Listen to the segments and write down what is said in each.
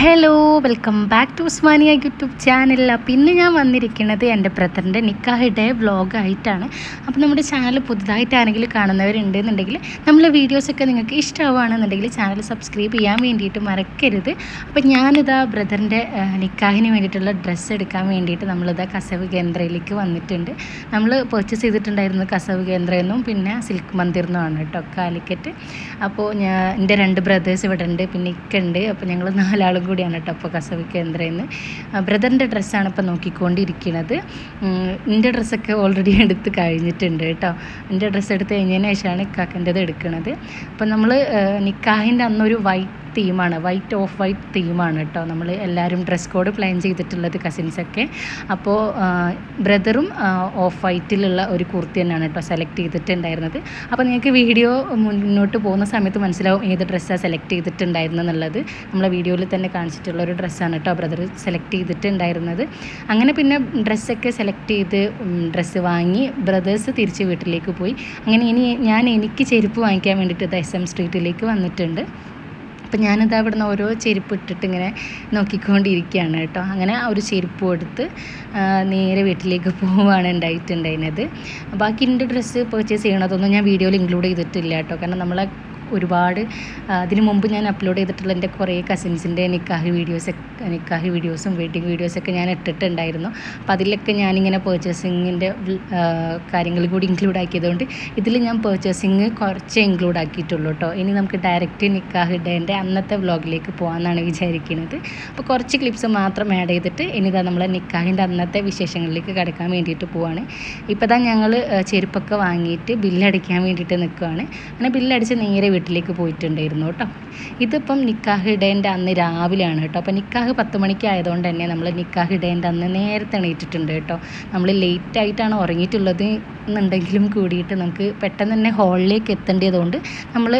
hello welcome back to Osmania YouTube channel പിന്നെ ഞാൻ വന്നിരിക്കുന്നത് എൻ്റെ ബ്രദറിൻ്റെ നിക്കാഹ് ഡേ വ്ളോഗായിട്ടാണ് അപ്പോൾ നമ്മുടെ ചാനൽ പുതുതായിട്ട് ആരെങ്കിലും കാണുന്നവരുണ്ട് എന്നുണ്ടെങ്കിൽ നമ്മളെ വീഡിയോസൊക്കെ നിങ്ങൾക്ക് ഇഷ്ടമാവുകയാണെന്നുണ്ടെങ്കിൽ ചാനൽ സബ്സ്ക്രൈബ് ചെയ്യാൻ വേണ്ടിയിട്ട് മറക്കരുത് അപ്പോൾ ഞാനിതാ ബ്രദറിൻ്റെ നിക്കാഹിന് വേണ്ടിയിട്ടുള്ള ഡ്രസ്സ് എടുക്കാൻ വേണ്ടിയിട്ട് നമ്മളിതാ കസവ് കേന്ദ്രയിലേക്ക് വന്നിട്ടുണ്ട് നമ്മൾ പർച്ചേസ് ചെയ്തിട്ടുണ്ടായിരുന്നത് കസവ് കേന്ദ്രയിൽ നിന്നും പിന്നെ സിൽക്ക് മന്ദിർ നിന്നുമാണ് കേട്ടോ കാലിക്കറ്റ് അപ്പോൾ ഞാൻ എൻ്റെ രണ്ട് ബ്രദേഴ്സ് ഇവിടെ ഉണ്ട് പിന്നെ ഇക്ക ഉണ്ട് അപ്പോൾ ഞങ്ങൾ നാലാളും കൂടിയാണ് കേട്ടോ അപ്പോൾ കസവ് കേന്ദ്രയിൽ നിന്ന് ബ്രദറിൻ്റെ ഡ്രസ്സാണ് ഇപ്പോൾ നോക്കിക്കൊണ്ടിരിക്കുന്നത് ഉം, എൻ്റെ ഡ്രസ്സൊക്കെ ഓൾറെഡി എടുത്ത് കഴിഞ്ഞിട്ടുണ്ട് കേട്ടോ എൻ്റെ ഡ്രസ്സ് എടുത്ത് കഴിഞ്ഞതിന് ശേഷമാണ് ഇക്കാക്കൻ്റെത് എടുക്കുന്നത് അപ്പോൾ നമ്മൾ നിക്കാഹിൻ്റെ അന്നൊരു വൈറ്റ് തീമാണ് വൈറ്റ് ഓഫ് വൈറ്റ് തീമാണ് കേട്ടോ നമ്മൾ എല്ലാവരും ഡ്രസ് കോഡ് പ്ലാൻ ചെയ്തിട്ടുള്ളത് കസിൻസൊക്കെ അപ്പോൾ ബ്രദറും ഓഫ് വൈറ്റിലുള്ള ഒരു കുർത്തി തന്നെയാണ് കേട്ടോ സെലക്ട് ചെയ്തിട്ടുണ്ടായിരുന്നത് അപ്പോൾ നിങ്ങൾക്ക് വീഡിയോ മുന്നോട്ട് പോകുന്ന സമയത്ത് മനസ്സിലാവും ഏത് ഡ്രസ്സാണ് സെലക്ട് ചെയ്തിട്ടുണ്ടായിരുന്നത് എന്നുള്ളത് നമ്മളെ വീഡിയോയിൽ തന്നെ കാണിച്ചിട്ടുള്ള ഒരു ഡ്രസ്സാണ് കേട്ടോ ബ്രദർ സെലക്ട് ചെയ്തിട്ടുണ്ടായിരുന്നത് അങ്ങനെ പിന്നെ ഡ്രസ്സൊക്കെ സെലക്ട് ചെയ്ത് ഡ്രസ്സ് വാങ്ങി ബ്രദേഴ്സ് തിരിച്ച് വീട്ടിലേക്ക് പോയി അങ്ങനെ ഇനി ഞാൻ എനിക്ക് ചെരുപ്പ് വാങ്ങിക്കാൻ വേണ്ടിയിട്ട് എസ് എം സ്ട്രീറ്റിലേക്ക് വന്നിട്ടുണ്ട് അപ്പം ഞാനിത് അവിടെ നിന്ന് ഓരോ ചെരുപ്പ് ഇട്ടിട്ട് ഇങ്ങനെ നോക്കിക്കൊണ്ടിരിക്കുകയാണ് കേട്ടോ അങ്ങനെ ആ ഒരു ചെരുപ്പ് എടുത്ത് ആ, നേരെ വീട്ടിലേക്ക് പോവുകയാണ് ഉണ്ടായിട്ടുണ്ടായിരുന്നത് ബാക്കി എൻ്റെ ഡ്രസ്സ് പർച്ചേസ് ചെയ്യണതൊന്നും ഞാൻ വീഡിയോയിൽ ഇൻക്ലൂഡ് ചെയ്തിട്ടില്ല കേട്ടോ കാരണം നമ്മളെ ഒരുപാട് ആ, അതിന് മുമ്പ് ഞാൻ അപ്ലോഡ് ചെയ്തിട്ടുള്ള എൻ്റെ കുറേ കസിൻസിൻ്റെ നിക്കാഹ് വീഡിയോസ് നിക്കാഹ് വീഡിയോസും വെഡിങ് വീഡിയോസൊക്കെ ഞാൻ ഇട്ടിട്ടുണ്ടായിരുന്നു അപ്പോൾ അതിലൊക്കെ ഞാനിങ്ങനെ പർച്ചേസിങ്ങിൻ്റെ കാര്യങ്ങൾ കൂടി ഇൻക്ലൂഡ് ആക്കിയതുകൊണ്ട് ഇതിൽ ഞാൻ പർച്ചേസിങ് കുറച്ച് ഇൻക്ലൂഡ് ആക്കിയിട്ടുള്ളൂ കേട്ടോ ഇനി നമുക്ക് ഡയറക്റ്റ് നിക്കാഹ് ഡേൻ്റെ അന്നത്തെ വ്ളോഗിലേക്ക് പോകാമെന്നാണ് വിചാരിക്കുന്നത് അപ്പോൾ കുറച്ച് ക്ലിപ്സ് മാത്രം ആഡ് ചെയ്തിട്ട് ഇനി ഇതാ നമ്മളെ നിക്കാഹിൻ്റെ അന്നത്തെ വിശേഷങ്ങളിലേക്ക് കിടക്കാൻ വേണ്ടിയിട്ട് പോവാണ് ഇപ്പോൾ തന്നെ ഞങ്ങൾ ചെരുപ്പൊക്കെ വാങ്ങിയിട്ട് ബില്ലടിക്കാൻ വേണ്ടിയിട്ട് നിൽക്കുകയാണ് അങ്ങനെ ബില്ലടിച്ച് നേരെ വീട്ടിലേക്ക് പോയിട്ടുണ്ടായിരുന്നു കേട്ടോ ഇതിപ്പം നിക്കാഹ് ഡേൻ്റെ അന്ന് രാവിലെയാണ് കേട്ടോ അപ്പോൾ നിക്കാഹ് പത്ത് മണിക്ക് ആയതുകൊണ്ട് തന്നെ നമ്മൾ നിക്കാഹ് ഡേൻ്റെ അന്ന് നേരത്തെ എണീറ്റിട്ടുണ്ട് കേട്ടോ നമ്മൾ ലേറ്റ് ആയിട്ടാണ് ഉറങ്ങിയിട്ടുള്ളത് എന്നുണ്ടെങ്കിലും കൂടിയിട്ട് നമുക്ക് പെട്ടെന്ന് തന്നെ ഹാളിലേക്ക് എത്തേണ്ടതുകൊണ്ട് നമ്മൾ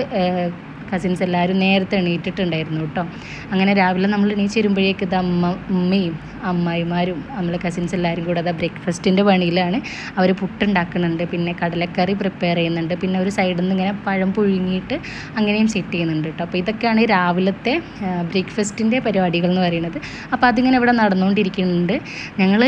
കസിൻസ് എല്ലാവരും നേരത്തെ എണീറ്റിട്ടുണ്ടായിരുന്നു കേട്ടോ അങ്ങനെ രാവിലെ നമ്മൾ എണീച്ച് വരുമ്പോഴേക്ക് ഇത് അമ്മ ഉമ്മയും അമ്മായിമാരും നമ്മളെ കസിൻസ് എല്ലാവരും കൂടെ അതാ ബ്രേക്ക്ഫാസ്റ്റിൻ്റെ പണിയിലാണ് അവർ പുട്ടുണ്ടാക്കുന്നുണ്ട് പിന്നെ കടലക്കറി പ്രിപ്പയർ ചെയ്യുന്നുണ്ട് പിന്നെ ഒരു സൈഡിൽ നിന്ന് ഇങ്ങനെ പഴം പുഴുങ്ങിയിട്ട് അങ്ങനെയും സെറ്റ് ചെയ്യുന്നുണ്ട് കേട്ടോ അപ്പോൾ ഇതൊക്കെയാണ് രാവിലത്തെ ബ്രേക്ക്ഫാസ്റ്റിൻ്റെ പരിപാടികൾ എന്ന് പറയുന്നത് അപ്പോൾ അതിങ്ങനെ ഇവിടെ നടന്നുകൊണ്ടിരിക്കുന്നുണ്ട് ഞങ്ങൾ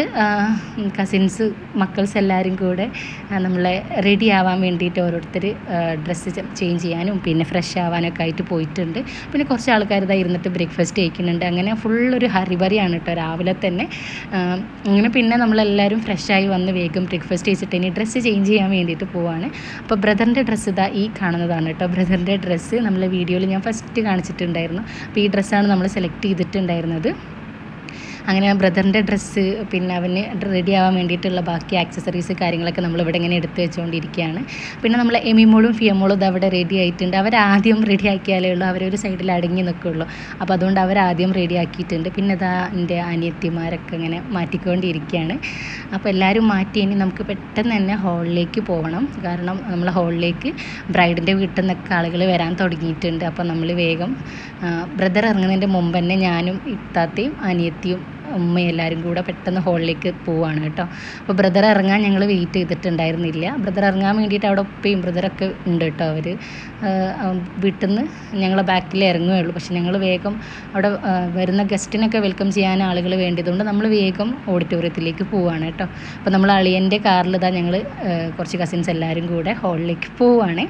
കസിൻസ് മക്കൾസ് എല്ലാവരും കൂടെ ആ, നമ്മളെ റെഡി ആവാൻ വേണ്ടിയിട്ട് ഓരോരുത്തർ ഡ്രസ്സ് ചേഞ്ച് ചെയ്യാനും പിന്നെ ഫ്രഷ് ആവാനൊക്കെ ആയിട്ട് പോയിട്ടുണ്ട് പിന്നെ കുറച്ച് ആൾക്കാർ ഇതാ ഇരുന്നിട്ട് ബ്രേക്ക്ഫാസ്റ്റ് കഴിക്കുന്നുണ്ട് അങ്ങനെ ഫുൾ ഒരു ഹറിബറിയാണ് കേട്ടോ രാവിലെ തന്നെ ആ, അങ്ങനെ പിന്നെ നമ്മളെല്ലാവരും ഫ്രഷായി വന്ന് വേഗം ബ്രേക്ക്ഫാസ്റ്റ് കഴിച്ചിട്ട് ഇനി ഡ്രസ്സ് ചേഞ്ച് ചെയ്യാൻ വേണ്ടിയിട്ട് പോവാണ് അപ്പോൾ ബ്രദറിൻ്റെ ഡ്രസ്സ് ഇതാ ഈ കാണുന്നതാണ് കേട്ടോ ബ്രദറിൻ്റെ ഡ്രസ്സ് നമ്മളെ വീഡിയോയിൽ ഞാൻ ഫസ്റ്റ് കാണിച്ചിട്ടുണ്ടായിരുന്നു അപ്പോൾ ഈ ഡ്രസ്സാണ് നമ്മൾ സെലക്ട് ചെയ്തിട്ടുണ്ടായിരുന്നത് അങ്ങനെ ബ്രദറിൻ്റെ ഡ്രസ്സ് പിന്നെ അവന് റെഡി ആവാൻ വേണ്ടിയിട്ടുള്ള ബാക്കി ആക്സസറീസ് കാര്യങ്ങളൊക്കെ നമ്മൾ ഇവിടെ ഇങ്ങനെ എടുത്ത് വെച്ചുകൊണ്ടിരിക്കുകയാണ് പിന്നെ നമ്മൾ എമിമോളും ഫിയമോളും ഇത് അവിടെ റെഡി ആയിട്ടുണ്ട് അവർ ആദ്യം റെഡി ആക്കിയാലേ ഉള്ളൂ അവരൊരു സൈഡിൽ അടങ്ങി നിൽക്കുള്ളൂ അപ്പോൾ അതുകൊണ്ട് അവർ ആദ്യം റെഡി ആക്കിയിട്ടുണ്ട് പിന്നെ ഇതാ എൻ്റെ അനിയത്തിമാരൊക്കെ ഇങ്ങനെ മാറ്റിക്കൊണ്ടിരിക്കുകയാണ് അപ്പോൾ എല്ലാവരും മാറ്റി ഇനി നമുക്ക് പെട്ടെന്ന് തന്നെ ഹാളിലേക്ക് പോകണം കാരണം നമ്മൾ ഹാളിലേക്ക് ബ്രൈഡിൻ്റെ വീട്ടിൽ നിന്നൊക്കെ ആളുകൾ വരാൻ തുടങ്ങിയിട്ടുണ്ട് അപ്പോൾ നമ്മൾ വേഗം ബ്രദർ ഇറങ്ങുന്നതിൻ്റെ മുമ്പ് തന്നെ ഞാനും ഇത്താത്തയും അനിയത്തിയും ഉമ്മയും എല്ലാവരും കൂടെ പെട്ടെന്ന് ഹോളിലേക്ക് പോവാണ് കേട്ടോ അപ്പോൾ ബ്രദർ ഇറങ്ങാൻ ഞങ്ങൾ വെയിറ്റ് ചെയ്തിട്ടുണ്ടായിരുന്നില്ല ബ്രദർ ഇറങ്ങാൻ വേണ്ടിയിട്ട് അവിടെ ഉപ്പയും ബ്രദറൊക്കെ ഉണ്ട് കേട്ടോ അവർ വീട്ടിൽ നിന്ന് ഞങ്ങളെ ബാക്കിൽ ഇറങ്ങുകയുള്ളൂ പക്ഷെ ഞങ്ങൾ വേഗം അവിടെ ആ, വരുന്ന ഗസ്റ്റിനൊക്കെ വെൽക്കം ചെയ്യാൻ ആളുകൾ വേണ്ടിയതുകൊണ്ട് നമ്മൾ വേഗം ഓഡിറ്റോറിയത്തിലേക്ക് പോവാണ് കേട്ടോ അപ്പോൾ നമ്മൾ അളിയൻ്റെ കാറിൽ ഇതാ ഞങ്ങൾ കുറച്ച് കസിൻസ് എല്ലാവരും കൂടെ ഹോളിലേക്ക് പോവാണ്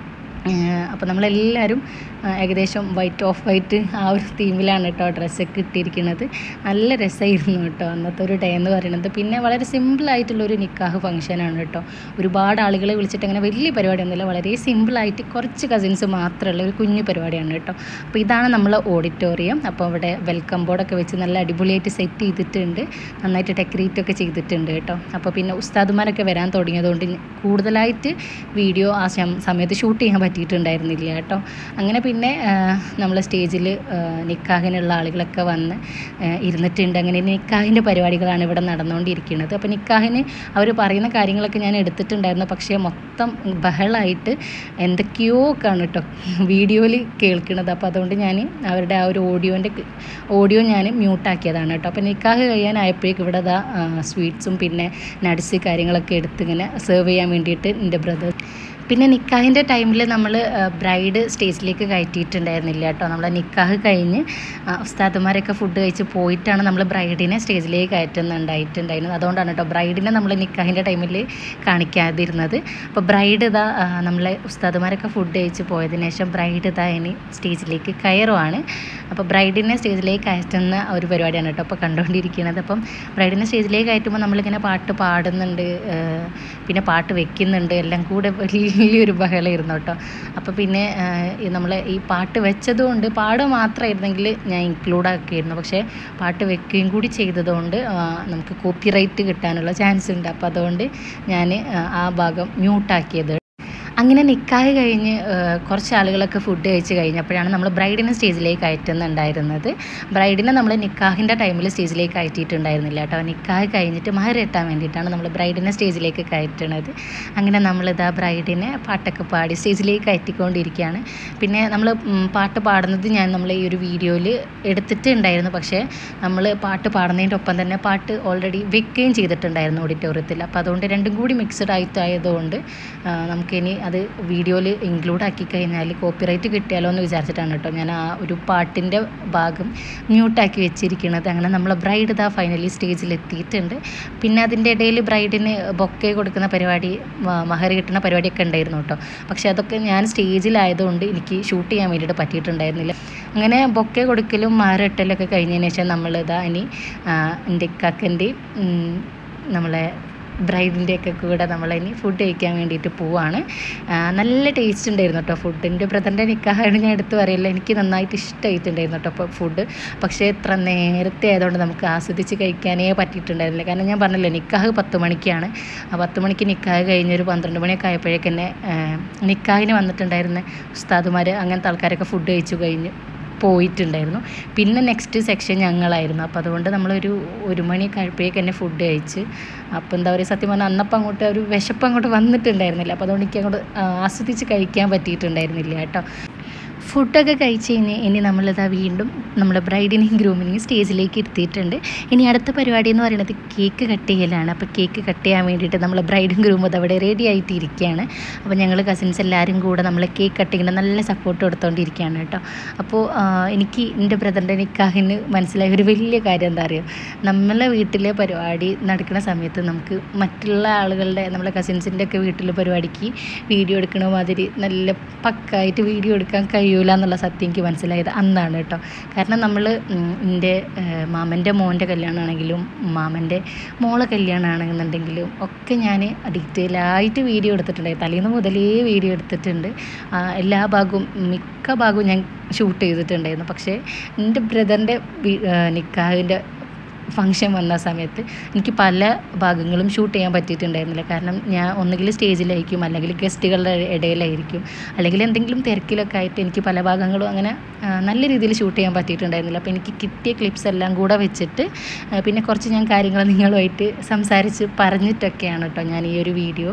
അപ്പോൾ നമ്മളെല്ലാവരും ആ, ഏകദേശം വൈറ്റ് ഓഫ് വൈറ്റ് ആ ഒരു തീമിലാണ് കേട്ടോ ഡ്രസ്സൊക്കെ ഇട്ടിരിക്കുന്നത് നല്ല രസമായിരുന്നു കേട്ടോ അന്നത്തെ ഒരു ഡേ എന്ന് പറയുന്നത് പിന്നെ വളരെ സിമ്പിളായിട്ടുള്ളൊരു നിക്കാഹ് ഫംഗ്ഷനാണ് കേട്ടോ ഒരുപാട് ആളുകളെ വിളിച്ചിട്ട് അങ്ങനെ വലിയ പരിപാടിയൊന്നുമില്ല വളരെ സിമ്പിളായിട്ട് കുറച്ച് കസിൻസ് മാത്രമുള്ള ഒരു കുഞ്ഞു പരിപാടിയാണ് കേട്ടോ അപ്പോൾ ഇതാണ് നമ്മൾ ഓഡിറ്റോറിയം അപ്പോൾ അവിടെ വെൽക്കം ബോർഡൊക്കെ വെച്ച് നല്ല അടിപൊളിയായിട്ട് സെറ്റ് ചെയ്തിട്ടുണ്ട് നന്നായിട്ട് ഡെക്കറേറ്റ് ഒക്കെ ചെയ്തിട്ടുണ്ട് കേട്ടോ അപ്പോൾ പിന്നെ ഉസ്താദുമാരൊക്കെ വരാൻ തുടങ്ങിയതുകൊണ്ട് കൂടുതലായിട്ട് വീഡിയോ ആ സം- സമയത്ത് ഷൂട്ട് ചെയ്യാൻ പറ്റിയിട്ടുണ്ടായിരുന്നില്ല കേട്ടോ അങ്ങനെ പിന്നെ നമ്മൾ സ്റ്റേജിൽ നിക്കാഹിനുള്ള ആളുകളൊക്കെ വന്ന് ആ, ഇരുന്നിട്ടുണ്ട് അങ്ങനെ നിക്കാഹിൻ്റെ പരിപാടികളാണ് ഇവിടെ നടന്നുകൊണ്ടിരിക്കുന്നത് അപ്പോൾ നിക്കാഹിന് അവർ പറയുന്ന കാര്യങ്ങളൊക്കെ ഞാൻ എടുത്തിട്ടുണ്ടായിരുന്നു പക്ഷേ മൊത്തം ബഹളായിട്ട് എന്തൊക്കെയോ ആണ് കേട്ടോ വീഡിയോയിൽ കേൾക്കുന്നത് അപ്പോൾ അതുകൊണ്ട് ഞാൻ അവരുടെ ആ ഒരു ഓഡിയോൻ്റെ ഓഡിയോ ഞാൻ മ്യൂട്ടാക്കിയതാണ് കേട്ടോ അപ്പോൾ നിക്കാഹ് കഴിയാനായപ്പോഴേക്കും ഇവിടെ ദാ സ്വീറ്റ്സും പിന്നെ നട്സ് കാര്യങ്ങളൊക്കെ എടുത്ത് ഇങ്ങനെ സെർവ് ചെയ്യാൻ വേണ്ടിയിട്ട് എൻ്റെ ബ്രദർ പിന്നെ നിക്കാഹിൻ്റെ ടൈമിൽ നമ്മൾ നമ്മൾ ബ്രൈഡ് സ്റ്റേജിലേക്ക് കയറ്റിയിട്ടുണ്ടായിരുന്നില്ല കേട്ടോ നമ്മളെ നിക്കാഹ് കഴിഞ്ഞ് ആ, ഉസ്താദുമാരൊക്കെ ഫുഡ് കഴിച്ച് പോയിട്ടാണ് നമ്മൾ ബ്രൈഡിനെ സ്റ്റേജിലേക്ക് കയറ്റുന്നുണ്ടായിട്ടുണ്ടായിരുന്നത് അതുകൊണ്ടാണ് കേട്ടോ ബ്രൈഡിനെ നമ്മൾ നിക്കാഹിൻ്റെ ടൈമിൽ കാണിക്കാതിരുന്നത് അപ്പോൾ ബ്രൈഡ് ഇതാ ആ, നമ്മളെ ഉസ്താദുമാരൊക്കെ ഫുഡ് കഴിച്ച് പോയതിനു ശേഷം ബ്രൈഡ് ഇതാ ഇനി സ്റ്റേജിലേക്ക് കയറുവാണ് അപ്പോൾ ബ്രൈഡിനെ സ്റ്റേജിലേക്ക് കയറ്റുന്ന ഒരു പരിപാടിയാണ് കേട്ടോ അപ്പോൾ കണ്ടുകൊണ്ടിരിക്കുന്നത് അപ്പം ബ്രൈഡിനെ സ്റ്റേജിലേക്ക് കയറ്റുമ്പോൾ നമ്മളിങ്ങനെ പാട്ട് പാടുന്നുണ്ട് ആ, പിന്നെ പാട്ട് വെക്കുന്നുണ്ട് എല്ലാം കൂടെ വലിയൊരു ബഹളമായിരുന്നു കേട്ടോ അപ്പോൾ പിന്നെ നമ്മൾ ഈ പാട്ട് വെച്ചതുകൊണ്ട് പാട് മാത്രമായിരുന്നെങ്കിൽ ഞാൻ ഇൻക്ലൂഡ് ആക്കിയിരുന്നു പക്ഷേ പാട്ട് വെക്കുകയും കൂടി ചെയ്തതുകൊണ്ട് ആ, നമുക്ക് കോപ്പിറൈറ്റ് കിട്ടാനുള്ള ചാൻസ് ഉണ്ട് അപ്പോൾ അതുകൊണ്ട് ഞാൻ ആ ഭാഗം മ്യൂട്ടാക്കിയത് അങ്ങനെ നിക്കാഹ് കഴിഞ്ഞ് ആ, കുറച്ച് ആളുകളൊക്കെ ഫുഡ് കഴിച്ച് കഴിഞ്ഞപ്പോഴാണ് നമ്മൾ ബ്രൈഡിനെ സ്റ്റേജിലേക്ക് കയറ്റുന്നുണ്ടായിരുന്നത് ബ്രൈഡിനെ നമ്മൾ നിക്കാഹിൻ്റെ ടൈമിൽ സ്റ്റേജിലേക്ക് കയറ്റിയിട്ടുണ്ടായിരുന്നില്ല കേട്ടോ നിക്കാഹ് കഴിഞ്ഞിട്ട് മഹർ കെട്ടാൻ വേണ്ടിയിട്ടാണ് നമ്മൾ ബ്രൈഡിനെ സ്റ്റേജിലേക്ക് കയറ്റുന്നത് അങ്ങനെ നമ്മളിതാ ബ്രൈഡിനെ പാട്ടൊക്കെ പാടി സ്റ്റേജിലേക്ക് കയറ്റിക്കൊണ്ടിരിക്കുകയാണ് പിന്നെ നമ്മൾ പാട്ട് പാടുന്നത് ഞാൻ നമ്മൾ ഈ ഒരു വീഡിയോയിൽ എടുത്തിട്ടുണ്ടായിരുന്നു പക്ഷേ നമ്മൾ പാട്ട് പാടുന്നതിൻ്റെ ഒപ്പം തന്നെ പാട്ട് ഓൾറെഡി വെക്കുകയും ചെയ്തിട്ടുണ്ടായിരുന്നു ഓഡിറ്റോറിയത്തിൽ അപ്പോൾ അതുകൊണ്ട് രണ്ടും കൂടി മിക്സഡ് ആയിട്ടായതുകൊണ്ട് ആ, നമുക്കിനി അത് വീഡിയോയിൽ ഇൻക്ലൂഡ് ആക്കി കഴിഞ്ഞാൽ കോപ്പിറൈറ്റ് കിട്ടിയാലോ എന്ന് വിചാരിച്ചിട്ടാണ് കേട്ടോ ഞാൻ ആ ഒരു പാട്ടിൻ്റെ ഭാഗം മ്യൂട്ടാക്കി വെച്ചിരിക്കുന്നത് അങ്ങനെ നമ്മൾ ബ്രൈഡ് ഇതാ ഫൈനലി സ്റ്റേജിൽ എത്തിയിട്ടുണ്ട് പിന്നെ അതിൻ്റെ ഇടയിൽ ബ്രൈഡിന് ബൊക്കെ കൊടുക്കുന്ന പരിപാടി മ- മഹർ കിട്ടുന്ന പരിപാടിയൊക്കെ ഉണ്ടായിരുന്നു കേട്ടോ പക്ഷേ അതൊക്കെ ഞാൻ സ്റ്റേജിലായതുകൊണ്ട് എനിക്ക് ഷൂട്ട് ചെയ്യാൻ വേണ്ടിയിട്ട് പറ്റിയിട്ടുണ്ടായിരുന്നില്ല അങ്ങനെ ബൊക്കെ കൊടുക്കലും മഹർ കെട്ടലൊക്കെ കഴിഞ്ഞതിന് ശേഷം നമ്മളിതാ ഇനി ആ, എൻ്റെ ഇക്കാക്കൻ്റെയും ഉം, നമ്മളെ ബ്രൈഡിൻ്റെ ഒക്കെ കൂടെ നമ്മളിനി ഫുഡ് കഴിക്കാൻ വേണ്ടിയിട്ട് പോവാണ് ആ, നല്ല ടേസ്റ്റ് ഉണ്ടായിരുന്നു കേട്ടോ ഫുഡിൻ്റെ ബ്രദറിൻ്റെ നിക്കാഹാണ് ഞാൻ എടുത്ത് പറയില്ല എനിക്ക് നന്നായിട്ട് ഇഷ്ടമായിട്ടുണ്ടായിരുന്നു കേട്ടോ അപ്പോൾ ഫുഡ് പക്ഷേ ഇത്ര നേരത്തെ ആയതുകൊണ്ട് നമുക്ക് ആസ്വദിച്ച് കഴിക്കാനേ പറ്റിയിട്ടുണ്ടായിരുന്നില്ല കാരണം ഞാൻ പറഞ്ഞല്ലോ നിക്കാഹ് പത്ത് മണിക്കാണ് ആ പത്ത് മണിക്ക് നിക്കാഹ് കഴിഞ്ഞൊരു പന്ത്രണ്ട് മണിയൊക്കെ ആയപ്പോഴേക്ക് തന്നെ ആ, നിക്കാഹിന് വന്നിട്ടുണ്ടായിരുന്ന ഉസ്താദുമാർ അങ്ങനത്തെ ആൾക്കാരൊക്കെ ഫുഡ് കഴിച്ചു കഴിഞ്ഞ് പോയിട്ടുണ്ടായിരുന്നു പിന്നെ നെക്സ്റ്റ് സെക്ഷൻ ഞങ്ങളായിരുന്നു അപ്പോൾ അതുകൊണ്ട് നമ്മളൊരു ഒരു മണി കഴിപ്പോഴേക്ക് തന്നെ ഫുഡ് കഴിച്ച് അപ്പോൾ എന്താ പറയുക സത്യം പറഞ്ഞാൽ അന്നപ്പം അങ്ങോട്ട് ഒരു വിശപ്പ് അങ്ങോട്ട് വന്നിട്ടുണ്ടായിരുന്നില്ല അപ്പോൾ അതുകൊണ്ട് എനിക്ക് അങ്ങോട്ട് ആ, ആസ്വദിച്ച് കഴിക്കാൻ പറ്റിയിട്ടുണ്ടായിരുന്നില്ല കേട്ടോ ഫുഡൊക്കെ കഴിച്ച് കഴിഞ്ഞ് ഇനി നമ്മളിതാ വീണ്ടും നമ്മുടെ ബ്രൈഡിനെയും ഗ്രൂമിനെയും സ്റ്റേജിലേക്ക് ഇരുത്തിയിട്ടുണ്ട് ഇനി അടുത്ത പരിപാടി എന്ന് പറയുന്നത് കേക്ക് കട്ട് ചെയ്യലാണ് അപ്പോൾ കേക്ക് കട്ട് ചെയ്യാൻ വേണ്ടിയിട്ട് നമ്മൾ ബ്രൈഡും ഗ്രൂമും അത് അവിടെ റെഡി ആയിട്ട് ഇരിക്കുകയാണ് അപ്പോൾ ഞങ്ങൾ കസിൻസ് എല്ലാവരും കൂടെ നമ്മൾ കേക്ക് കട്ടിങ്ങിന് നല്ല സപ്പോർട്ട് കൊടുത്തുകൊണ്ടിരിക്കുകയാണ് കേട്ടോ അപ്പോൾ ആ, എനിക്ക് എൻ്റെ ബ്രദറിൻ്റെ നിക്കാഹിന് മനസ്സിലായ ഒരു വലിയ കാര്യം എന്താ അറിയോ നമ്മളെ വീട്ടിലെ പരിപാടി നടക്കുന്ന സമയത്ത് നമുക്ക് മറ്റുള്ള ആളുകളുടെ നമ്മളെ കസിൻസിൻ്റെ ഒക്കെ വീട്ടിലെ പരിപാടിക്ക് വീഡിയോ എടുക്കണ മാതിരി നല്ല പക്കായിട്ട് വീഡിയോ എടുക്കാൻ കഴിയൂല എന്നുള്ള സത്യം എനിക്ക് മനസ്സിലായത് അന്നാണ് കേട്ടോ കാരണം നമ്മൾ എൻ്റെ മാമൻ്റെ മോൻ്റെ കല്യാണമാണെങ്കിലും മാമൻ്റെ മോളെ കല്യാണമാണെന്നുണ്ടെങ്കിലും ഒക്കെ ഞാൻ ഡീറ്റെയിൽ ആയിട്ട് വീഡിയോ എടുത്തിട്ടുണ്ട് തലേന്ന് മുതലേ വീഡിയോ എടുത്തിട്ടുണ്ട് ആ, എല്ലാ ഭാഗവും മിക്ക ഭാഗവും ഞാൻ ഷൂട്ട് ചെയ്തിട്ടുണ്ടായിരുന്നു പക്ഷേ എൻ്റെ ബ്രദറിൻ്റെ നിക്കാഹിൻ്റെ ഫങ്ഷൻ വന്ന സമയത്ത് എനിക്ക് പല ഭാഗങ്ങളും ഷൂട്ട് ചെയ്യാൻ പറ്റിയിട്ടുണ്ടായിരുന്നില്ല കാരണം ഞാൻ ഒന്നുകിൽ സ്റ്റേജിലായിരിക്കും അല്ലെങ്കിൽ ഗസ്റ്റുകളുടെ ഇടയിലായിരിക്കും അല്ലെങ്കിൽ എന്തെങ്കിലും തിരക്കിലൊക്കെ ആയിട്ട് എനിക്ക് പല ഭാഗങ്ങളും അങ്ങനെ ആ, നല്ല രീതിയിൽ ഷൂട്ട് ചെയ്യാൻ പറ്റിയിട്ടുണ്ടായിരുന്നില്ല അപ്പോൾ എനിക്ക് കിട്ടിയ ക്ലിപ്സ് എല്ലാം കൂടെ വെച്ചിട്ട് ആ, പിന്നെ കുറച്ച് ഞാൻ കാര്യങ്ങൾ നിങ്ങളുമായിട്ട് സംസാരിച്ച് പറഞ്ഞിട്ടൊക്കെയാണ് കേട്ടോ ഞാൻ ഈ ഒരു വീഡിയോ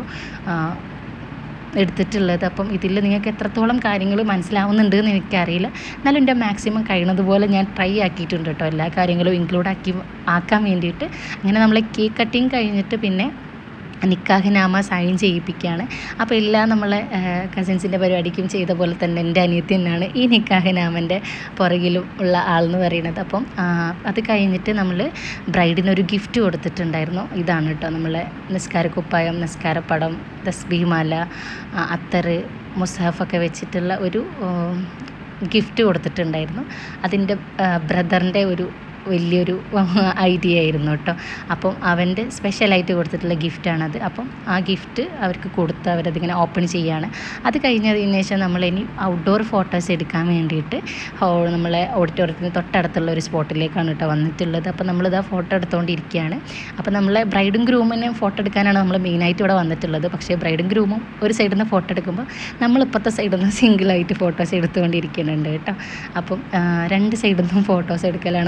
എടുത്തിട്ടുള്ളത് അപ്പം ഇതിൽ നിങ്ങൾക്ക് എത്രത്തോളം കാര്യങ്ങൾ മനസ്സിലാവുന്നുണ്ട് എന്ന് എനിക്കറിയില്ല എന്നാലും എൻ്റെ മാക്സിമം കഴിയുന്നതുപോലെ ഞാൻ ട്രൈ ആക്കിയിട്ടുണ്ട് കേട്ടോ എല്ലാ കാര്യങ്ങളും ഇൻക്ലൂഡ് ആക്കി ആക്കാൻ വേണ്ടിയിട്ട് അങ്ങനെ നമ്മൾ കേക്ക് കട്ടിങ് കഴിഞ്ഞിട്ട് പിന്നെ നിക്കാഹിനാമ സൈൻ ചെയ്യിപ്പിക്കുകയാണ് അപ്പോൾ എല്ലാ നമ്മളെ കസിൻസിൻ്റെ പരിപാടിക്കും ചെയ്ത പോലെ തന്നെ എൻ്റെ അനിയത്തി തന്നെയാണ് ഈ നിക്കാഹിനാമൻ്റെ പുറകിലും ഉള്ള ആളെന്ന് പറയുന്നത് അപ്പം ആ, അത് കഴിഞ്ഞിട്ട് നമ്മൾ ബ്രൈഡിനൊരു ഗിഫ്റ്റ് കൊടുത്തിട്ടുണ്ടായിരുന്നു ഇതാണ് കേട്ടോ നമ്മളെ നിസ്കാരക്കുപ്പായം നിസ്കാരപ്പടം തസ്ബീമാല ആ, അത്തറ് മുസാഫൊക്കെ വെച്ചിട്ടുള്ള ഒരു ഗിഫ്റ്റ് കൊടുത്തിട്ടുണ്ടായിരുന്നു അതിൻ്റെ ബ്രദറിൻ്റെ ഒരു വലിയൊരു ഐഡിയ ആയിരുന്നു കേട്ടോ അപ്പം അവൻ്റെ സ്പെഷ്യലായിട്ട് കൊടുത്തിട്ടുള്ള ഗിഫ്റ്റാണത് അപ്പം ആ ഗിഫ്റ്റ് അവർക്ക് കൊടുത്ത് അവരതിങ്ങനെ ഓപ്പൺ ചെയ്യാണ് അത് കഴിഞ്ഞതിന് ശേഷം നമ്മളിനി ഔട്ട്ഡോർ ഫോട്ടോസ് എടുക്കാൻ വേണ്ടിയിട്ട് ഹോ- നമ്മളെ ഓഡിറ്റോറിയത്തിന് തൊട്ടടുത്തുള്ള ഒരു സ്പോട്ടിലേക്കാണ് കേട്ടോ വന്നിട്ടുള്ളത് അപ്പോൾ നമ്മളിതാ ഫോട്ടോ എടുത്തുകൊണ്ടിരിക്കുകയാണ് അപ്പോൾ നമ്മളെ ബ്രൈഡും ഗ്രൂമിനെ ഫോട്ടോ എടുക്കാനാണ് നമ്മൾ മെയിനായിട്ട് ഇവിടെ വന്നിട്ടുള്ളത് പക്ഷേ ബ്രൈഡും ഗ്രൂമും ഒരു സൈഡിൽ നിന്ന് ഫോട്ടോ എടുക്കുമ്പോൾ നമ്മൾ ഇപ്പോഴത്തെ സൈഡിൽ നിന്ന് സിംഗിളായിട്ട് ഫോട്ടോസ് എടുത്തുകൊണ്ടിരിക്കുന്നുണ്ട് കേട്ടോ അപ്പം ആ, രണ്ട് സൈഡിൽ നിന്നും ഫോട്ടോസ് എടുക്കലാണ് നടന്നുകൊണ്ടിരിക്കുന്നത്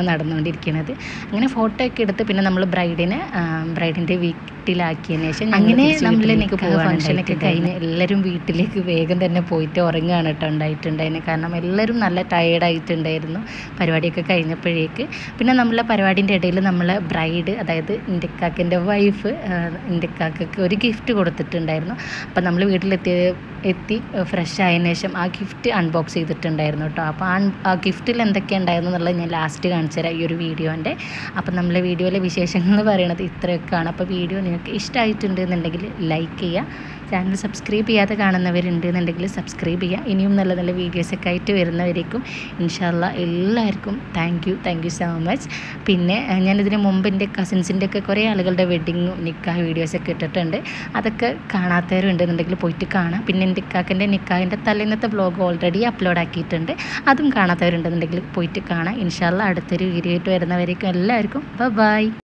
കണ്ടുകൊണ്ടിരിക്കുന്നത് അങ്ങനെ ഫോട്ടോ ഒക്കെ എടുത്ത് പിന്നെ നമ്മൾ ബ്രൈഡിനെ ബ്രൈഡിൻ്റെ വീട്ടിലാക്കിയതിന് ശേഷം അങ്ങനെ നമ്മൾ നിൽക്കുക ഫംഗ്ഷനൊക്കെ കഴിഞ്ഞ് എല്ലാവരും വീട്ടിലേക്ക് വേഗം തന്നെ പോയിട്ട് ഉറങ്ങുകയാണ് കേട്ടോ ഉണ്ടായിട്ടുണ്ടായിരുന്നു കാരണം എല്ലാവരും നല്ല ടയേർഡായിട്ടുണ്ടായിരുന്നു പരിപാടിയൊക്കെ കഴിഞ്ഞപ്പോഴേക്ക് പിന്നെ നമ്മളെ പരിപാടിൻ്റെ ഇടയിൽ നമ്മളെ ബ്രൈഡ് അതായത് ഇന്ത്യക്കാക്കിൻ്റെ വൈഫ് ഇന്ത്യക്കാക്ക് ഒരു ഗിഫ്റ്റ് കൊടുത്തിട്ടുണ്ടായിരുന്നു അപ്പം നമ്മൾ വീട്ടിലെത്തിയ എത്തി ഫ്രഷ് ആയതിനു ശേഷം ആ ഗിഫ്റ്റ് അൺബോക്സ് ചെയ്തിട്ടുണ്ടായിരുന്നു കേട്ടോ അപ്പോൾ ആ ആ ഗിഫ്റ്റിൽ എന്തൊക്കെയാണ് ഉണ്ടായിരുന്നു എന്നുള്ളത് ഞാൻ ലാസ്റ്റ് കാണിച്ചു തരാം ഈ ഒരു വീഡിയോൻ്റെ അപ്പം നമ്മളെ വീഡിയോയിലെ വിശേഷങ്ങൾ എന്ന് പറയുന്നത് ഇത്രയൊക്കെയാണ് അപ്പോൾ വീഡിയോ നിങ്ങൾക്ക് ഇഷ്ടമായിട്ടുണ്ട് എന്നുണ്ടെങ്കിൽ ലൈക്ക് ചെയ്യുക ചാനൽ സബ്സ്ക്രൈബ് ചെയ്യാതെ കാണുന്നവരുണ്ട് എന്നുണ്ടെങ്കിൽ സബ്സ്ക്രൈബ് ചെയ്യുക ഇനിയും നല്ല നല്ല വീഡിയോസൊക്കെ ആയിട്ട് വരുന്നവരേക്കും ഇൻഷാല്ല എല്ലാവർക്കും thank you thank you so much പിന്നെ ഏഹ്, ഞാനിതിന് മുമ്പ് എൻ്റെ കസിൻസിൻ്റെ ഒക്കെ കുറേ ആളുകളുടെ വെഡിങ്ങും നിക്കാഹ് വീഡിയോസൊക്കെ ഇട്ടിട്ടുണ്ട് അതൊക്കെ കാണാത്തവരുണ്ടെന്നുണ്ടെങ്കിൽ പോയിട്ട് കാണാം പിന്നെ എൻ്റെ ഇക്കാക്കൻ്റെ നിക്കാഹിൻ്റെ തലേന്നത്തെ വ്ലോഗ് ഓൾറെഡി അപ്ലോഡ് ആക്കിയിട്ടുണ്ട് അതും കാണാത്തവരുണ്ടെന്നുണ്ടെങ്കിൽ പോയിട്ട് കാണാം ഇൻഷാല്ല അടുത്തൊരു വീഡിയോ ആയിട്ട് വരുന്നവരേക്കും എല്ലാവർക്കും ബൈ